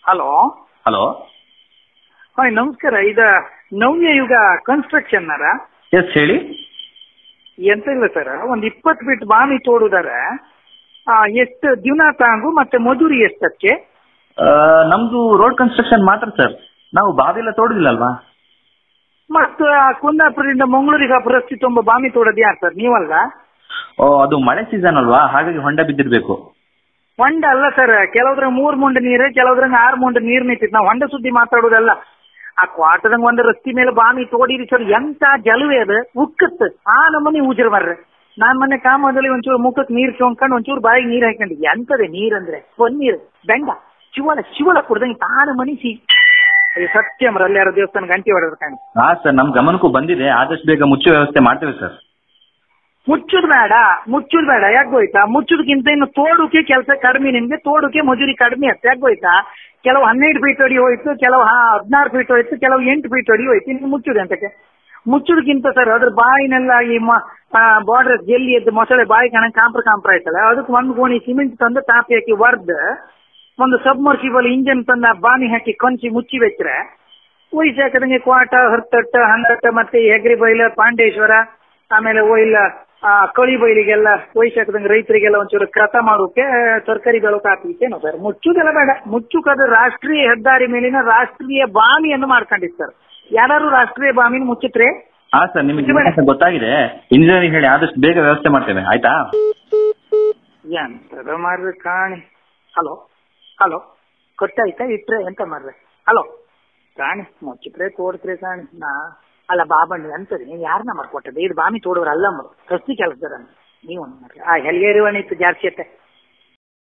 hello hello hi ನಮಸ್ಕಾರ ಇದ ನವ್ಯ ಯುಗ ಕನ್ಸ್ಟ್ರಕ್ಷನ್ ಅರ ಎಸ್ ಹೇಳಿ ಎಂತ ಇಲ್ಲ ಸರ್ ಒಂದ್ ಇಪ್ಪತ್ತು ಫೀಟ್ ಬಾವಿ ತೋಡುದಾರ ಎಷ್ಟು ದಿನ ತಾಂಗು ಮತ್ತೆ ಮಜೂರಿ ಎಷ್ಟಕ್ಕೆ ಆ, ನಮ್ದು ರೋಡ್ ಕನ್ಸ್ಟ್ರಕ್ಷನ್ ಮಾತ್ರ ಸರ್ ನಾವು ಬಾವಿ ಎಲ್ಲ ತೋಡುದಿಲ್ಲ ಅಲ್ವಾ ಮತ್ತು ಕುಂದಾಪುರದಿಂದ ಮಂಗಳೂರಿಗೆ ಪರಿಸ್ಥಿತಿ ತುಂಬ ಬಾವಿ ತೋಡೋದು ಯಾರು ಸರ್ ನೀವಲ್ಲ ಓ ಅದು ಮಳೆ ಸೀಸನ್ ಅಲ್ವಾ ಹಾಗಾಗಿ ಹೊಂಡ ಬಿದ್ದಿರ್ಬೇಕು ಹೊಂಡ ಅಲ್ಲ ಸರ್ ಕೆಲವ್ದ್ರಂಗ ಮೂರ್ ಮುಂಡ ನೀರು ಕೆಲವ್ದ್ರಂಗ ಆರು ಮುಂಡ ನೀರ್ ನಿಂತಿತ್ತು ನಾವು ಹೊಂಡ ಸುದ್ದಿ ಮಾತಾಡೋದಲ್ಲ ಆ ಕ್ವಾಟದಂಗ ಒಂದು ರಸ್ತೆ ಮೇಲೆ ಬಾವಿ ತೋಡಿರಿ ಸರ್ ಎಂತ ಜಲವೇ ಅದು ಉಕ್ಕತ್ ಆ ನಮ್ಮನೆ ಉಜ್ರ ಬರ್ರೆ ನಾನ್ ಮೊನ್ನೆ ಕಾಮದಲ್ಲಿ ಒಂಚೂರು ಮುಖಕ್ಕೆ ನೀರ್ ಚೊಂಕೊಂಡು ಒಂಚೂರು ಬಾಯಿಗೆ ನೀರ್ ಹಾಕೊಂಡು ಎಂತದೆ ನೀರಂದ್ರೆ ನೀರು ಬೆಂಡ ಶಿವಳ ಶಿವಳ ಕುಡ್ದಂಗೆ ತಾನು ಮನಿಸಿ ಸತ್ಯ ಮರ ಅಲ್ಲಿ ಯಾರೋ ದೇವಸ್ಥಾನ ಗಂಟೆ ಹೊಡೆದ್ರು ಕಾಣಿ ಹಾ ಸರ್ ನಮ್ ಗಮನಕ್ಕೂ ಬಂದಿದೆ ಆದಷ್ಟು ಬೇಗ ಮುಚ್ಚುವ ವ್ಯವಸ್ಥೆ ಮಾಡ್ತೇವೆ ಸರ್ ಮುಚ್ಚುದು ಬೇಡ ಮುಚ್ಚುದು ಬೇಡ ಯಾಕೆ ಹೋಯ್ತಾ ಮುಚ್ಚುದಕ್ಕಿಂತ ಇನ್ನು ತೋಡುಕೆ ಕೆಲಸ ಕಡಿಮೆ ನಿಮ್ಗೆ ತೋಡುಕೆ ಮಜೂರಿ ಕಡಿಮೆ ಅಷ್ಟೇ ಯಾಕೆ ಹೋಯ್ತಾ ಕೆಲವು ಹನ್ನೆರಡು ಫೀಟ್ ಅಡಿ ಹೋಯ್ತು ಕೆಲವು ಹದಿನಾರು ಫೀಟ್ ಹೋಯ್ತು ಕೆಲವು ಎಂಟು ಫೀಟ್ ಅಡಿ ಹೋಯ್ತು ಇನ್ನು ಮುಚ್ಚುದು ಅಂತಕ್ಕೆ ಮುಚ್ಚುದಕ್ಕಿಂತ ಸರ್ ಅದ್ರ ಬಾಯಿನೆಲ್ಲ ಈ ಬಾರ್ಡರ್ ಜಲ್ಲಿ ಎದ್ದು ಮೊಸಳೆ ಬಾಯಿ ಕಣ ಕಾಂಪ್ರ ಕಾಂಪ್ರ ಆಯ್ತಲ್ಲ ಅದಕ್ಕೆ ಒಂದು ಗೋಣಿ ಸಿಮೆಂಟ್ ತಂದು ತಾಪಿ ಹಾಕಿ ವರ್ದ್ ಒಂದು ಸಬ್ಮರ್ಸಿಬಲ್ ಇಂಜನ್ ತಂದು ಆ ಬಾನಿ ಹಾಕಿ ಕೊಂಚಿ ಮುಚ್ಚಿ ಬೆಚ್ರೆ ವಯಸ್ಸು ಹಾಕದಂಗೆ ಕ್ವಾಟ ಹರ್ತಟ್ಟ ಹಂದಟ್ಟ ಮತ್ತೆ ಹೆಗ್ರಿ ಬೈಲ ಪಾಂಡೇಶ್ವರ ಆಮೇಲೆ ಒಯ್ಲ ಆ, ಕಳಿ ಬೈಲಿಗೆಲ್ಲ ವಯಸ್ಸು ಹಾಕದಂಗೆ ರೈತರಿಗೆಲ್ಲ ಒಂಚೂರು ಕೃತ ಮಾಡೋಕೆ ತರಕಾರಿ ಬೆಳಕು ಹಾಕ್ಲಿಕ್ಕೇನೋ ಸರ್ ಮುಚ್ಚುದೆಲ್ಲ ಬೇಡ ಮುಚ್ಚುಕದು ರಾಷ್ಟ್ರೀಯ ಹೆದ್ದಾರಿ ಮೇಲಿನ ರಾಷ್ಟ್ರೀಯ ಬಾವಿಯನ್ನು ಮಾಡ್ಕೊಂಡಿತ್ತು ಸರ್ ಯಾರು ರಾಷ್ಟ್ರೀಯ ಬಾವಿನ ಮುಚ್ಚಿತ್ರೆ ಹಾ ಸರ್ ನಿಮಗೆ ವಿಳಾಸ ಗೊತ್ತಾಗಿದೆ ಇಂಜಿನಿಯರಿಂಗ್ ಹೇಳಿ ಆದಷ್ಟು ಬೇಗ ವ್ಯವಸ್ಥೆ ಮಾಡ್ತೇವೆ ಆಯ್ತಾ ಎಂತದ ಮಾರ್ರೆ ಕಾಣಿ ಹಲೋ ಹಲೋ ಕೊಟ್ಟಾಯ್ತಾ ಇಟ್ರೆ ಎಂತ ಮಾರ್ರೆ ಹಲೋ ಕಾಣಿ ಮುಚ್ಚಿಟ್ರೆ ತೋಡ್ತ್ರೆ ಕಾಣಿ ನಾ ಅಲ್ಲ ಬಾಬಣ್ಣ ಎಂತದೆ ನೀವು ಯಾರನ್ನ ಮಾಡ್ಕೊಟ್ಟದೆ ಇದು ಬಾಮಿ ತೋಡೋರು ಅಲ್ಲ ಮರು ಕಸ್ತಿ ಕೆಲಸದಾರ ನೀವು ಮಾರ್ರೆ ಆ ಹೆಲ್ಗೇರಿ ಇತ್ತು ಜಾಸ್ತಿ ಅತ್ತೆ